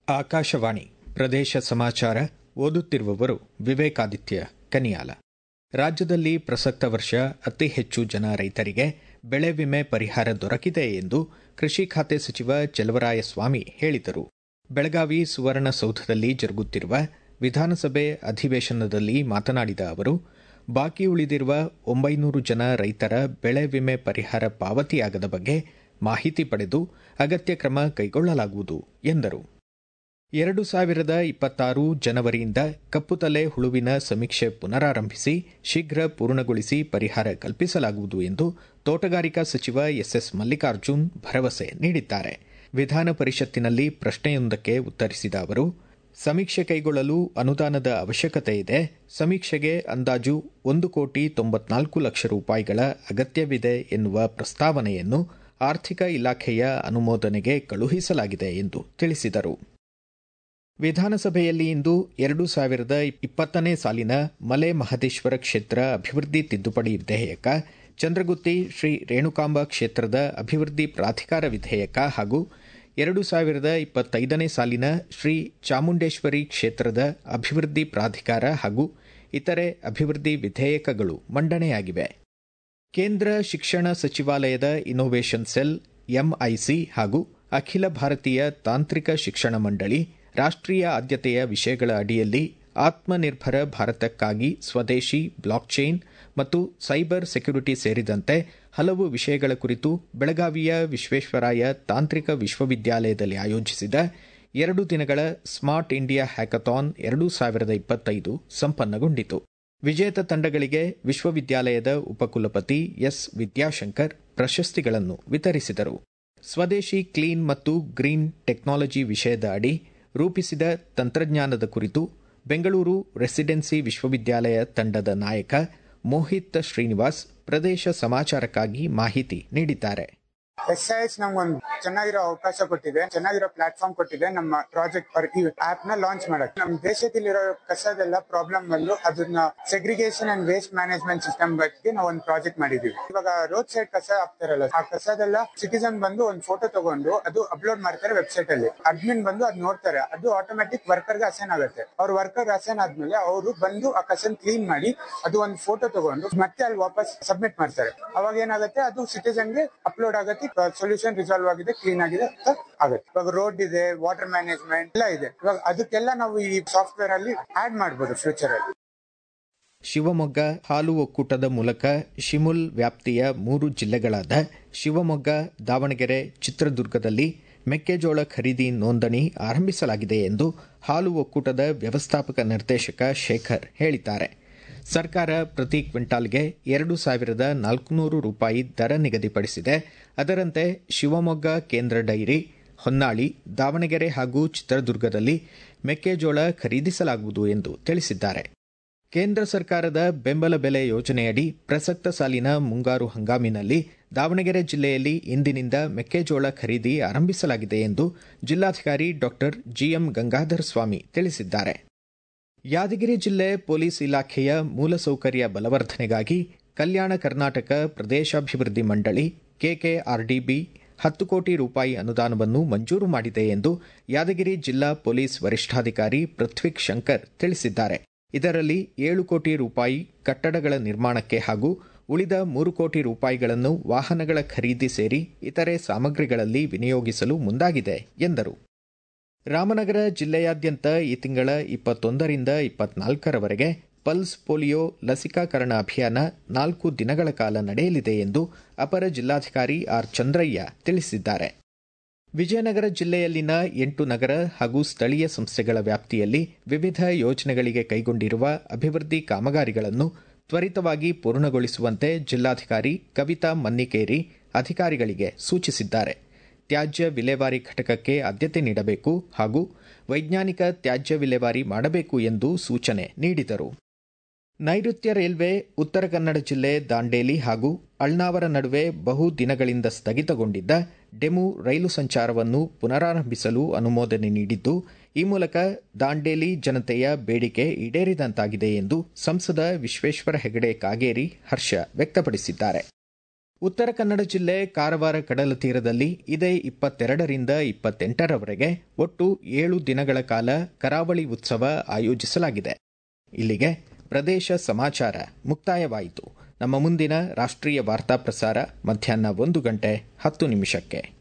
ಆಕಾಶವಾಣಿ ಪ್ರದೇಶ ಸಮಾಚಾರ ಓದುತ್ತಿರುವವರು ವಿವೇಕಾದಿತ್ಯ ಕನಿಯಾಲ ರಾಜ್ಯದಲ್ಲಿ ಪ್ರಸಕ್ತ ವರ್ಷ ಅತಿ ಹೆಚ್ಚು ಜನ ರೈತರಿಗೆ ಬೆಳೆ ವಿಮೆ ಪರಿಹಾರ ದೊರಕಿದೆ ಎಂದು ಕೃಷಿ ಖಾತೆ ಸಚಿವ ಚಲವರಾಯಸ್ವಾಮಿ ಹೇಳಿದರು ಬೆಳಗಾವಿ ಸುವರ್ಣಸೌಧದಲ್ಲಿ ಜರುಗುತ್ತಿರುವ ವಿಧಾನಸಭೆ ಅಧಿವೇಶನದಲ್ಲಿ ಮಾತನಾಡಿದ ಅವರು ಬಾಕಿ ಉಳಿದಿರುವ ಒಂಬೈನೂರು ಜನ ರೈತರ ಬೆಳೆ ವಿಮೆ ಪರಿಹಾರ ಪಾವತಿಯಾಗದ ಬಗ್ಗೆ ಮಾಹಿತಿ ಪಡೆದು ಅಗತ್ಯ ಕ್ರಮ ಕೈಗೊಳ್ಳಲಾಗುವುದು ಎಂದರು ಎರಡು ಸಾವಿರದ ಇಪ್ಪತ್ತಾರು ಜನವರಿಯಿಂದ ಕಪ್ಪುತಲೆ ಹುಳುವಿನ ಸಮೀಕ್ಷೆ ಪುನರಾರಂಭಿಸಿ ಶೀಘ್ರ ಪೂರ್ಣಗೊಳಿಸಿ ಪರಿಹಾರ ಕಲ್ಪಿಸಲಾಗುವುದು ಎಂದು ತೋಟಗಾರಿಕಾ ಸಚಿವ ಎಸ್ಎಸ್ ಮಲ್ಲಿಕಾರ್ಜುನ್ ಭರವಸೆ ನೀಡಿದ್ದಾರೆ ವಿಧಾನ ಪರಿಷತ್ತಿನಲ್ಲಿ ಪ್ರಶ್ನೆಯೊಂದಕ್ಕೆ ಉತ್ತರಿಸಿದ ಅವರು ಸಮೀಕ್ಷೆ ಕೈಗೊಳ್ಳಲು ಅನುದಾನದ ಅವಶ್ಯಕತೆ ಇದೆ ಸಮೀಕ್ಷೆಗೆ ಅಂದಾಜು ಒಂದು ಕೋಟಿ ತೊಂಬತ್ನಾಲ್ಕು ಲಕ್ಷ ರೂಪಾಯಿಗಳ ಅಗತ್ಯವಿದೆ ಎನ್ನುವ ಪ್ರಸ್ತಾವನೆಯನ್ನು ಆರ್ಥಿಕ ಇಲಾಖೆಯ ಅನುಮೋದನೆಗೆ ಕಳುಹಿಸಲಾಗಿದೆ ಎಂದು ತಿಳಿಸಿದರು ವಿಧಾನಸಭೆಯಲ್ಲಿ ಇಂದು ಎರಡು ಸಾವಿರದ ಇಪ್ಪತ್ತನೇ ಸಾಲಿನ ಮಲೆ ಮಹದೇಶ್ವರ ಕ್ಷೇತ್ರ ಅಭಿವೃದ್ಧಿ ತಿದ್ದುಪಡಿ ವಿಧೇಯಕ ಚಂದ್ರಗುತ್ತಿ ಶ್ರೀ ರೇಣುಕಾಂಬ ಕ್ಷೇತ್ರದ ಅಭಿವೃದ್ಧಿ ಪ್ರಾಧಿಕಾರ ವಿಧೇಯಕ ಹಾಗೂ ಎರಡು ಸಾವಿರದ ಇಪ್ಪತ್ತೈದನೇ ಸಾಲಿನ ಶ್ರೀ ಚಾಮುಂಡೇಶ್ವರಿ ಕ್ಷೇತ್ರದ ಅಭಿವೃದ್ಧಿ ಪ್ರಾಧಿಕಾರ ಹಾಗೂ ಇತರೆ ಅಭಿವೃದ್ಧಿ ವಿಧೇಯಕಗಳು ಮಂಡನೆಯಾಗಿವೆ ಕೇಂದ್ರ ಶಿಕ್ಷಣ ಸಚಿವಾಲಯದ ಇನ್ನೋವೇಷನ್ ಸೆಲ್ ಎಂಐಸಿ ಹಾಗೂ ಅಖಿಲ ಭಾರತೀಯ ತಾಂತ್ರಿಕ ಶಿಕ್ಷಣ ಮಂಡಳಿ ರಾಷ್ಟೀಯ ಆದ್ಯತೆಯ ವಿಷಯಗಳ ಅಡಿಯಲ್ಲಿ ಆತ್ಮನಿರ್ಭರ ಭಾರತಕ್ಕಾಗಿ ಸ್ವದೇಶಿ ಬ್ಲಾಕ್ಚೈನ್ ಮತ್ತು ಸೈಬರ್ ಸೆಕ್ಯುರಿಟಿ ಸೇರಿದಂತೆ ಹಲವು ವಿಷಯಗಳ ಕುರಿತು ಬೆಳಗಾವಿಯ ವಿಶ್ವೇಶ್ವರಾಯ ತಾಂತ್ರಿಕ ವಿಶ್ವವಿದ್ಯಾಲಯದಲ್ಲಿ ಆಯೋಜಿಸಿದ ಎರಡು ದಿನಗಳ ಸ್ಮಾರ್ಟ್ ಇಂಡಿಯಾ ಹ್ಯಾಕಥಾನ್ ಎರಡು ಸಾವಿರದ ಇಪ್ಪತ್ತೈದು ಸಂಪನ್ನಗೊಂಡಿತು ವಿಜೇತ ತಂಡಗಳಿಗೆ ವಿಶ್ವವಿದ್ಯಾಲಯದ ಉಪಕುಲಪತಿ ಎಸ್ ವಿದ್ಯಾಶಂಕರ್ ಪ್ರಶಸ್ತಿಗಳನ್ನು ವಿತರಿಸಿದರು ಸ್ವದೇಶಿ ಕ್ಲೀನ್ ಮತ್ತು ಗ್ರೀನ್ ಟೆಕ್ನಾಲಜಿ ವಿಷಯದ ಅಡಿ ರೂಪಿಸಿದ ತಂತ್ರಜ್ಞಾನದ ಕುರಿತು ಬೆಂಗಳೂರು ರೆಸಿಡೆನ್ಸಿ ವಿಶ್ವವಿದ್ಯಾಲಯ ತಂಡದ ನಾಯಕ ಮೋಹಿತ್ ಶ್ರೀನಿವಾಸ್ ಪ್ರದೇಶ ಸಮಾಚಾರಕ್ಕಾಗಿ ಮಾಹಿತಿ ನೀಡಿದ್ದಾರೆ ಎಸ್ಐಎಸ್ ನಮ್ಗೊಂದು ಚೆನ್ನಾಗಿರೋ ಅವಕಾಶ ಕೊಟ್ಟಿದೆ ಚೆನ್ನಾಗಿರೋ ಪ್ಲಾಟ್ಫಾರ್ಮ್ ಕೊಟ್ಟಿದೆ ನಮ್ಮ ಪ್ರಾಜೆಕ್ಟ್ ಈ ಆಪ್ ನ ಲಾಂಚ್ ಮಾಡಕ್ ನಮ್ಮ ದೇಶದಲ್ಲಿರೋ ಕಸದೆಲ್ಲ ಪ್ರಾಬ್ಲಮ್ ಬಂದು ಅದನ್ನ segregation and waste management system ಬಗ್ಗೆ ನಾವು ಒಂದು ಪ್ರಾಜೆಕ್ಟ್ ಮಾಡಿದೀವಿ ಇವಾಗ ರೋಡ್ ಸೈಡ್ ಕಸ ಹಾಕ್ತಾರಲ್ಲ ಆ ಕಸದೆಲ್ಲ ಸಿಟಿಸನ್ ಬಂದು ಒಂದು ಫೋಟೋ ತಗೊಂಡು ಅದು ಅಪ್ಲೋಡ್ ಮಾಡ್ತಾರೆ ವೆಬ್ಸೈಟ್ ಅಲ್ಲಿ ಅಡ್ಮಿನ್ ಬಂದು ಅದ್ ನೋಡ್ತಾರೆ ಅದು ಆಟೋಮೆಟಿಕ್ ವರ್ಕರ್ ಗೆ ಅಸೈನ್ ಆಗುತ್ತೆ ಅವ್ರ ವರ್ಕರ್ ಅಸೈನ್ ಆದ್ಮೇಲೆ ಅವರು ಬಂದು ಆ ಕಸನ್ ಕ್ಲೀನ್ ಮಾಡಿ ಅದು ಒಂದು ಫೋಟೋ ತಗೊಂಡು ಮತ್ತೆ ಅಲ್ಲಿ ವಾಪಸ್ ಸಬ್ಮಿಟ್ ಮಾಡ್ತಾರೆ ಅವಾಗ ಏನಾಗುತ್ತೆ ಅದು ಸಿಟಿಸನ್ ಗೆ ಅಪ್ಲೋಡ್ ಆಗುತ್ತೆ ಸೊಲ್ಯೂಷನ್ ರಿಸಾಲ್ವ್ ಆಗಿದೆ ಕ್ಲೀನ್ ಆಗಿದೆ ಅಂತ ಆಗುತ್ತೆ ಇವಾಗ ರೋಡ್ ಇದೆ ವಾಟರ್ ಮ್ಯಾನೇಜ್ಮೆಂಟ್ ಎಲ್ಲ ಇದೆ ಇವಾಗ ಅದಕ್ಕೆಲ್ಲ ನಾವು ಈ ಸಾಫ್ಟ್ವೇರ್ ಅಲ್ಲಿ ಆಡ್ ಮಾಡಬಹುದು ಫ್ಯೂಚರ್ ಅಲ್ಲಿ ಶಿವಮೊಗ್ಗ ಹಾಲು ಒಕ್ಕೂಟದ ಮೂಲಕ ಶಿಮುಲ್ ವ್ಯಾಪ್ತಿಯ ಮೂರು ಜಿಲ್ಲೆಗಳಾದ ಶಿವಮೊಗ್ಗ ದಾವಣಗೆರೆ ಚಿತ್ರದುರ್ಗದಲ್ಲಿ ಮೆಕ್ಕೆಜೋಳ ಖರೀದಿ ನೋಂದಣಿ ಆರಂಭಿಸಲಾಗಿದೆ ಎಂದು ಹಾಲು ಒಕ್ಕೂಟದ ವ್ಯವಸ್ಥಾಪಕ ನಿರ್ದೇಶಕ ಶೇಖರ್ ಹೇಳಿದ್ದಾರೆ ಸರ್ಕಾರ ಪ್ರತಿ ಕ್ವಿಂಟಾಲ್ಗೆ ಎರಡು ಸಾವಿರದ ನಾಲ್ಕುನೂರು ರೂಪಾಯಿ ದರ ನಿಗದಿಪಡಿಸಿದೆ ಅದರಂತೆ ಶಿವಮೊಗ್ಗ ಕೇಂದ್ರ ಡೈರಿ ಹೊನ್ನಾಳಿ ದಾವಣಗೆರೆ ಹಾಗೂ ಚಿತ್ರದುರ್ಗದಲ್ಲಿ ಮೆಕ್ಕೆಜೋಳ ಖರೀದಿಸಲಾಗುವುದು ಎಂದು ತಿಳಿಸಿದ್ದಾರೆ ಕೇಂದ್ರ ಸರ್ಕಾರದ ಬೆಂಬಲ ಬೆಲೆ ಯೋಜನೆಯಡಿ ಪ್ರಸಕ್ತ ಸಾಲಿನ ಮುಂಗಾರು ಹಂಗಾಮಿನಲ್ಲಿ ದಾವಣಗೆರೆ ಜಿಲ್ಲೆಯಲ್ಲಿ ಇಂದಿನಿಂದ ಮೆಕ್ಕೆಜೋಳ ಖರೀದಿ ಆರಂಭಿಸಲಾಗಿದೆ ಎಂದು ಜಿಲ್ಲಾಧಿಕಾರಿ ಡಾ ಜಿಎಂ ಗಂಗಾಧರ ಸ್ವಾಮಿ ತಿಳಿಸಿದ್ದಾರೆ ಯಾದಗಿರಿ ಜಿಲ್ಲೆ ಪೊಲೀಸ್ ಇಲಾಖೆಯ ಮೂಲಸೌಕರ್ಯ ಬಲವರ್ಧನೆಗಾಗಿ ಕಲ್ಯಾಣ ಕರ್ನಾಟಕ ಪ್ರದೇಶಾಭಿವೃದ್ಧಿ ಮಂಡಳಿ ಕೆಕೆಆರ್ಡಿಬಿ ಹತ್ತು ಕೋಟಿ ರೂಪಾಯಿ ಅನುದಾನವನ್ನು ಮಂಜೂರು ಮಾಡಿದೆ ಎಂದು ಯಾದಗಿರಿ ಜಿಲ್ಲಾ ಪೊಲೀಸ್ ವರಿಷ್ಠಾಧಿಕಾರಿ ಪೃಥ್ವಿಕ್ ಶಂಕರ್ ತಿಳಿಸಿದ್ದಾರೆ ಇದರಲ್ಲಿ ಏಳು ಕೋಟಿ ರೂಪಾಯಿ ಕಟ್ಟಡಗಳ ನಿರ್ಮಾಣಕ್ಕೆ ಹಾಗೂ ಉಳಿದ ಮೂರು ಕೋಟಿ ರೂಪಾಯಿಗಳನ್ನು ವಾಹನಗಳ ಖರೀದಿ ಸೇರಿ ಇತರೆ ಸಾಮಗ್ರಿಗಳಲ್ಲಿ ವಿನಿಯೋಗಿಸಲು ಮುಂದಾಗಿದೆ ಎಂದರು ರಾಮನಗರ ಜಿಲ್ಲೆಯಾದ್ಯಂತ ಈ ತಿಂಗಳ ಇಪ್ಪತ್ತೊಂದರಿಂದ ಇಪ್ಪತ್ನಾಲ್ಕರವರೆಗೆ ಪಲ್ಸ್ ಪೋಲಿಯೋ ಲಸಿಕಾಕರಣ ಅಭಿಯಾನ ನಾಲ್ಕು ದಿನಗಳ ಕಾಲ ನಡೆಯಲಿದೆ ಎಂದು ಅಪರ ಜಿಲ್ಲಾಧಿಕಾರಿ ಆರ್ ಚಂದ್ರಯ್ಯ ತಿಳಿಸಿದ್ದಾರೆ ವಿಜಯನಗರ ಜಿಲ್ಲೆಯಲ್ಲಿನ ಎಂಟು ನಗರ ಹಾಗೂ ಸ್ಥಳೀಯ ಸಂಸ್ಥೆಗಳ ವ್ಯಾಪ್ತಿಯಲ್ಲಿ ವಿವಿಧ ಯೋಜನೆಗಳಿಗೆ ಕೈಗೊಂಡಿರುವ ಅಭಿವೃದ್ಧಿ ಕಾಮಗಾರಿಗಳನ್ನು ತ್ವರಿತವಾಗಿ ಪೂರ್ಣಗೊಳಿಸುವಂತೆ ಜಿಲ್ಲಾಧಿಕಾರಿ ಕವಿತಾ ಮನ್ನಿಕೇರಿ ಅಧಿಕಾರಿಗಳಿಗೆ ಸೂಚಿಸಿದ್ದಾರೆ ತ್ಯಾಜ್ಯ ವಿಲೇವಾರಿ ಘಟಕಕ್ಕೆ ಆದ್ಯತೆ ನೀಡಬೇಕು ಹಾಗೂ ವೈಜ್ಞಾನಿಕ ತ್ಯಾಜ್ಯ ವಿಲೇವಾರಿ ಮಾಡಬೇಕು ಎಂದು ಸೂಚನೆ ನೀಡಿದರು ನೈಋತ್ಯ ರೈಲ್ವೆ ಉತ್ತರ ಕನ್ನಡ ಜಿಲ್ಲೆ ದಾಂಡೇಲಿ ಹಾಗೂ ಅಳ್ನಾವರ ನಡುವೆ ಬಹು ದಿನಗಳಿಂದ ಸ್ಥಗಿತಗೊಂಡಿದ್ದ ಡೆಮು ರೈಲು ಸಂಚಾರವನ್ನು ಪುನರಾರಂಭಿಸಲು ಅನುಮೋದನೆ ನೀಡಿದ್ದು ಈ ಮೂಲಕ ದಾಂಡೇಲಿ ಜನತೆಯ ಬೇಡಿಕೆ ಈಡೇರಿದಂತಾಗಿದೆ ಎಂದು ಸಂಸದ ವಿಶ್ವೇಶ್ವರ ಹೆಗಡೆ ಕಾಗೇರಿ ಹರ್ಷ ವ್ಯಕ್ತಪಡಿಸಿದ್ದಾರೆ ಉತ್ತರ ಕನ್ನಡ ಜಿಲ್ಲೆ ಕಾರವಾರ ಕಡಲ ತೀರದಲ್ಲಿ ಇದೇ ಇಪ್ಪತ್ತೆರಡರಿಂದ ಇಪ್ಪತ್ತೆಂಟರವರೆಗೆ ಒಟ್ಟು ಏಳು ದಿನಗಳ ಕಾಲ ಕರಾವಳಿ ಉತ್ಸವ ಆಯೋಜಿಸಲಾಗಿದೆ ಇಲ್ಲಿಗೆ ಪ್ರದೇಶ ಸಮಾಚಾರ ಮುಕ್ತಾಯವಾಯಿತು ನಮ್ಮ ಮುಂದಿನ ರಾಷ್ಟ್ರೀಯ ವಾರ್ತಾ ಪ್ರಸಾರ ಮಧ್ಯಾಹ್ನ ಒಂದು ಗಂಟೆ ಹತ್ತು ನಿಮಿಷಕ್ಕೆ